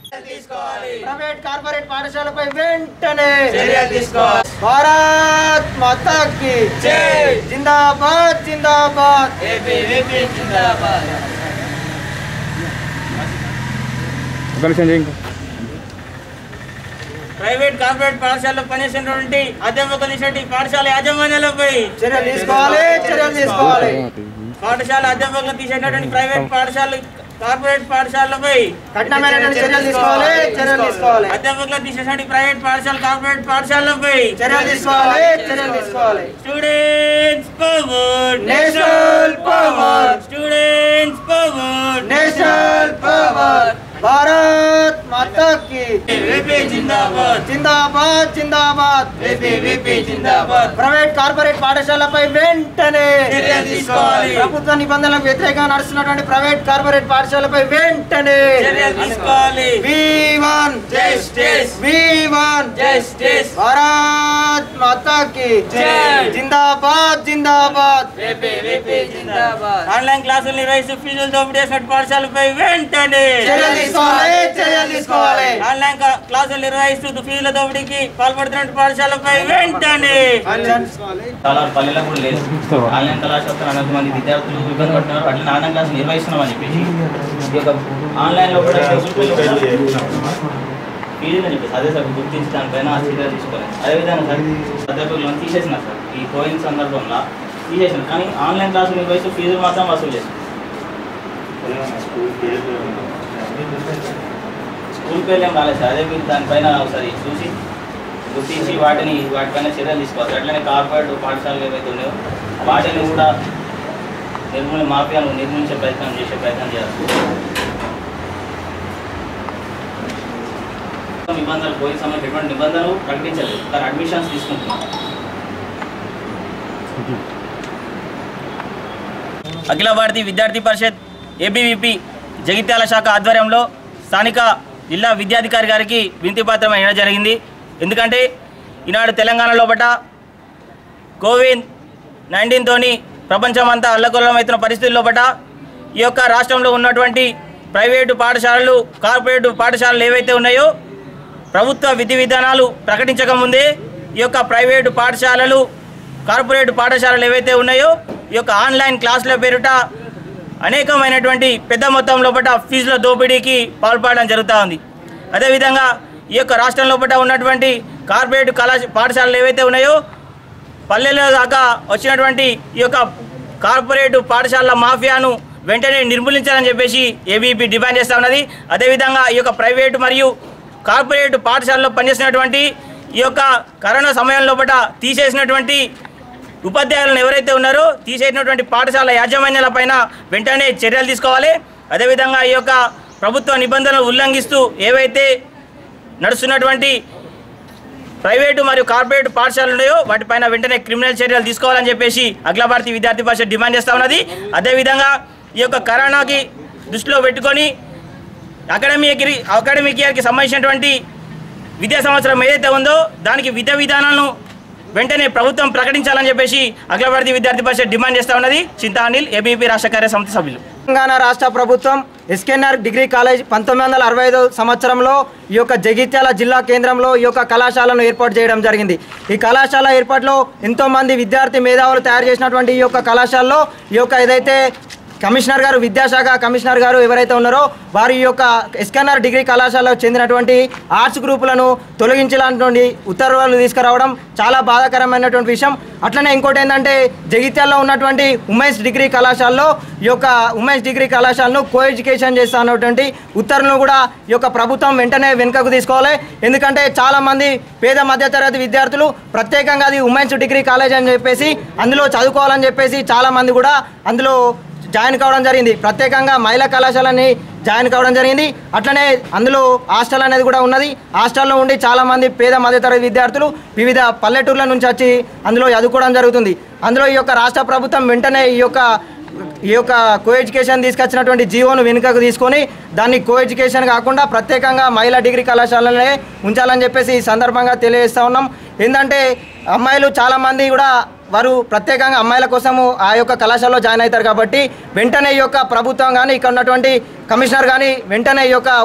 Private corporate పాఠశాలపై వెంటనే చర్యలు తీసుకోవాలి భారత్ మాతాకి జై. జిందాబాద్ జిందాబాద్ ఏపీ ఏపీ జిందాబాద్ ప్రైవేట్ కార్పొరేట్ పాఠశాలలో పనిచేసినటువంటి అధ్యాపక దిశటి పాఠశాల యాజమాన్యాలపై చర్యలు తీసుకోవాలి చర్యలు తీసుకోవాలి పాఠశాల అధ్యాపకులు తీసేటటువంటి ప్రైవేట్ పాఠశాల కార్పొరేట్ పాఠశాలపై కఠినమైనటువంటి చర్యలు తీసుకోవాలి చర్యలు తీసుకోవాలి అధ్యాపకులు తీసేటువంటి ప్రైవేట్ పాఠశాల కార్పొరేట్ పాఠశాలపై చర్యలు తీసుకోవాలి చర్యలు తీసుకోవాలి students power national power students power national power Bharat మాతాకి ఏపీ జిందాబాద్ జిందాబాద్ జిందాబాద్ ఏపీ ఏపీ జిందాబాద్ ప్రైవేట్ కార్పొరేట్ పాఠశాలపై వెంటనే చర్యలు తీసుకోవాలి. ప్రభుత్వ నిబంధనలకు వ్యతిరేకంగా నడుస్తున్నటువంటి ప్రైవేట్ కార్పొరేట్ పాఠశాలపై వెంటనే చర్యలు తీసుకోవాలి we want justice we want justice Bharat మాతాకి జై. జిందాబాద్ జిందాబాద్ ఏపీ ఏపీ జిందాబాద్ ఆన్లైన్ క్లాసులు నిర్వహిస్తూ ఫీజులు దోపిడీ చేసిన పాఠశాలపై వెంటనే చర్యలు తీసుకోవాలి చర్యలు తీసుకోవాలి ఆన్లైన్ కా- క్లాసులు నిర్వహిస్తూ ఫీజుల దోపిడీకి పాల్పడుతున్న పాఠశాలపై వెంటనే చాలా పల్లెలకు కూడా లేదు ఆన్లైన్ కళాశాస్త్రం అనేక మంది విద్యార్థులు ఇబ్బంది పడుతున్నారు అట్లా ఆన్లైన్ క్లాస్ నిర్వహిస్తున్నాం అని చెప్పేసి ఈ యొక్క ఆన్లైన్లో కూడా ఫీజులు అని చెప్పేసి అదే సార్ గుర్తించి దానిపైన చర్యలు తీసుకోవాలి అదేవిధంగా సార్ అధ్యాపకులను తీసేసినారు సార్ ఈ కోవిడ్ సందర్భంలో తీసేసినారు కానీ ఆన్లైన్ క్లాసులు నిర్వహిస్తూ ఫీజులు మాత్రం వసూలు చేస్తారు స్కూల్ పేర్లు ఏం రాలేదు సార్ అదే మీరు దానిపైన ఒకసారి చూసి గుర్తించి వాటిని వాటిపైన చర్యలు తీసుకోవాలి అట్లనే కార్పొరేట్ పాఠశాలలు ఏవైతే ఉన్నాయో వాటిని కూడా నిర్మూలన మాఫియాను నిర్మూలించే ప్రయత్నం చేసే ప్రయత్నం చేయాలి నిబంధనలు పోయి సమయం ఎటువంటి నిబంధనలు ప్రకటించలేదు కానీ అడ్మిషన్స్ తీసుకుంటున్నాం అఖిల భారతీయ విద్యార్థి పరిషత్ ఏబీవీపీ జగిత్యాల శాఖ ఆధ్వర్యంలో స్థానిక జిల్లా విద్యాధికారి గారికి వినతి పత్రం ఇవ్వడం జరిగింది ఎందుకంటే ఈనాడు తెలంగాణ లోపల కోవిడ్ నైన్టీన్తోని ప్రపంచమంతా అల్లకొల్లమవుతున్న పరిస్థితుల లోపల ఈ యొక్క రాష్ట్రంలో ఉన్నటువంటి ప్రైవేటు పాఠశాలలు కార్పొరేట్ పాఠశాలలు ఏవైతే ఉన్నాయో ప్రభుత్వ విధి విధానాలు ప్రకటించకముందే ఈ యొక్క ప్రైవేటు పాఠశాలలు కార్పొరేట్ పాఠశాలలు ఏవైతే ఉన్నాయో ఈ యొక్క ఆన్లైన్ క్లాసుల పేరిట అనేకమైనటువంటి పెద్ద మొత్తం లోపల ఫీజుల దోపిడీకి పాల్పడడం జరుగుతూ ఉంది అదేవిధంగా ఈ యొక్క రాష్ట్రం లోపల ఉన్నటువంటి కార్పొరేట్ కళా పాఠశాలలు ఏవైతే ఉన్నాయో పల్లెల్లో దాకా వచ్చినటువంటి ఈ యొక్క కార్పొరేట్ పాఠశాలల మాఫియాను వెంటనే నిర్మూలించాలని చెప్పేసి ఏబీపీ డిమాండ్ చేస్తూ ఉన్నది అదేవిధంగా ఈ యొక్క ప్రైవేటు మరియు కార్పొరేట్ పాఠశాలలో పనిచేసినటువంటి ఈ యొక్క కరోనా సమయం లోపల తీసేసినటువంటి ఉపాధ్యాయులను ఎవరైతే ఉన్నారో తీసేసినటువంటి పాఠశాల యాజమాన్యాలపైన వెంటనే చర్యలు తీసుకోవాలి అదేవిధంగా ఈ యొక్క ప్రభుత్వ నిబంధనలు ఉల్లంఘిస్తూ ఏవైతే నడుస్తున్నటువంటి ప్రైవేటు మరియు కార్పొరేట్ పాఠశాలలు ఉన్నాయో వాటిపైన వెంటనే క్రిమినల్ చర్యలు తీసుకోవాలని చెప్పేసి అఖిల భారతీయ విద్యార్థి పరిషత్ డిమాండ్ చేస్తూ ఉన్నది అదేవిధంగా ఈ యొక్క కరోనాకి దృష్టిలో పెట్టుకొని అకాడమిక్ అకాడమిక్ ఇయర్కి సంబంధించినటువంటి విద్యా సంవత్సరం ఏదైతే ఉందో దానికి విధి విధానాలను వెంటనే ప్రభుత్వం ప్రకటించాలని చెప్పేసి అఖిల భారతీయ విద్యార్థి పరిషత్ డిమాండ్ చేస్తూ ఉన్నది చింతా అనిల్ ఏబీపీ రాష్ట్ర కార్య సమితి సభ్యులు తెలంగాణ రాష్ట్ర ప్రభుత్వం ఎస్కెన్ఆర్ డిగ్రీ కాలేజ్ పంతొమ్మిది వందల అరవై ఐదు సంవత్సరంలో ఈ యొక్క జగిత్యాల జిల్లా కేంద్రంలో ఈ యొక్క కళాశాలను ఏర్పాటు చేయడం జరిగింది ఈ కళాశాల ఏర్పాటులో ఎంతోమంది విద్యార్థి మేధావులు తయారు చేసినటువంటి ఈ యొక్క కళాశాలలో ఈ యొక్క ఏదైతే కమిషనర్ గారు విద్యాశాఖ కమిషనర్ గారు ఎవరైతే ఉన్నారో వారి యొక్క ఎస్కెన్ఆర్ డిగ్రీ కళాశాలకు చెందినటువంటి ఆర్ట్స్ గ్రూపులను తొలగించాలన్నటువంటి ఉత్తర్వులు తీసుకురావడం చాలా బాధాకరమైనటువంటి విషయం అట్లనే ఇంకోటి ఏంటంటే జగిత్యాల్లో ఉన్నటువంటి ఉమేష్ డిగ్రీ కళాశాలలో ఈ యొక్క ఉమేష్ డిగ్రీ కళాశాలను కో ఎడ్యుకేషన్ చేస్తా అన్నటువంటి ఉత్తర్వులను కూడా ఈ యొక్క ప్రభుత్వం వెంటనే వెనుకకు తీసుకోవాలి ఎందుకంటే చాలా మంది పేద మధ్యతరగతి విద్యార్థులు ప్రత్యేకంగా అది ఉమెన్స్ డిగ్రీ కాలేజ్ అని చెప్పేసి అందులో చదువుకోవాలని చెప్పేసి చాలా మంది కూడా అందులో జాయిన్ కావడం జరిగింది ప్రత్యేకంగా మహిళా కళాశాలని జాయిన్ కావడం జరిగింది అట్లనే అందులో హాస్టల్ అనేది కూడా ఉన్నది హాస్టల్లో ఉండి చాలామంది పేద మధ్యతరగతి విద్యార్థులు వివిధ పల్లెటూర్ల నుంచి వచ్చి అందులో చదువుకోవడం జరుగుతుంది అందులో ఈ యొక్క రాష్ట్ర ప్రభుత్వం వెంటనే ఈ యొక్క ఈ యొక్క కో ఎడ్యుకేషన్ తీసుకొచ్చినటువంటి జీవోను వెనుకకు తీసుకొని దాన్ని కో ఎడ్యుకేషన్ కాకుండా ప్రత్యేకంగా మహిళా డిగ్రీ కళాశాలనే ఉంచాలని చెప్పేసి ఈ సందర్భంగా తెలియజేస్తా ఉన్నాం ఏంటంటే అమ్మాయిలు చాలామంది కూడా వారు ప్రత్యేకంగా అమ్మాయిల కోసము ఆ యొక్క కళాశాలలో జాయిన్ అవుతారు కాబట్టి వెంటనే ఈ యొక్క ప్రభుత్వం కానీ ఇక్కడ ఉన్నటువంటి కమిషనర్ కానీ వెంటనే ఈ యొక్క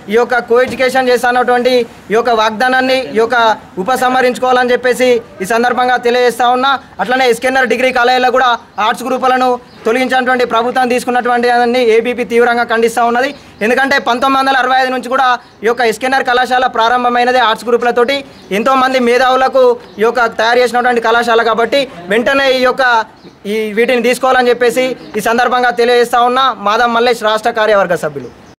ఈ యొక్క కో ఎడ్యుకేషన్ చేస్తున్నటువంటి ఈ యొక్క వాగ్దానాన్ని ఈ యొక్క ఉపసంహరించుకోవాలని చెప్పేసి ఈ సందర్భంగా తెలియజేస్తా ఉన్నా అట్లనే ఎస్కెన్నర్ డిగ్రీ కాలేజీలో కూడా ఆర్ట్స్ గ్రూపులను తొలగించినటువంటి ప్రభుత్వం తీసుకున్నటువంటి దాన్ని ఏబీపీ తీవ్రంగా ఖండిస్తూ ఉన్నది ఎందుకంటే పంతొమ్మిది వందల అరవై ఐదు నుంచి కూడా ఈ యొక్క ఎస్కెన్నర్ కళాశాల ప్రారంభమైనది ఆర్ట్స్ గ్రూపులతోటి ఎంతోమంది మేధావులకు ఈ యొక్క తయారు చేసినటువంటి కళాశాల కాబట్టి వెంటనే ఈ యొక్క ఈ వీటిని తీసుకోవాలని చెప్పేసి ఈ సందర్భంగా తెలియజేస్తా ఉన్నా మాధవ్ మల్లేష్ రాష్ట్ర కార్యవర్గ సభ్యులు